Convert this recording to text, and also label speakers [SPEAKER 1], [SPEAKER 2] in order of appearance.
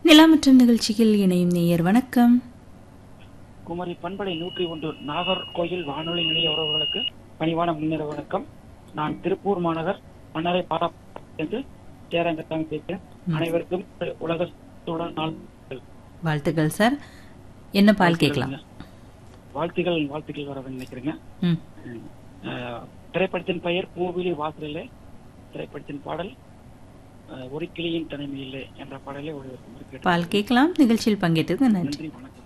[SPEAKER 1] நிலாமற்றம் நிகழ்ச்சியில் இணையும் நேயர் வணக்கம்
[SPEAKER 2] குமரி பண்பலை நூற்றி ஒன்று நாகர்கோயில் வானொலி நிலைய உறவுகளுக்கு பணிவான முன்னிற வணக்கம் நான் திருப்பூர் மாநகர் மன்னரை பாரா என்று சேரங்கத்தாங்க பேசுகிறேன் அனைவருக்கும் உலக சுழல் நாள்
[SPEAKER 1] வாழ்த்துக்கள் சார் என்ன பால் கேட்கலாம்
[SPEAKER 2] வாழ்த்துகள் வாழ்த்துக்கள் வர நினைக்கிறேங்க
[SPEAKER 1] ம்
[SPEAKER 2] அஹ், திரைப்படத்தின் பெயர் பூவிலி வாசலிலே திரைப்படத்தின் பாடல் அஹ், ஒரு கிளியின் தனிமையில்லை என்ற பாடலை ஒரு
[SPEAKER 1] பால் கேட்கலாம் நிகழ்ச்சியில் பங்கேற்றது நன்றி
[SPEAKER 2] நன்றி வணக்கம்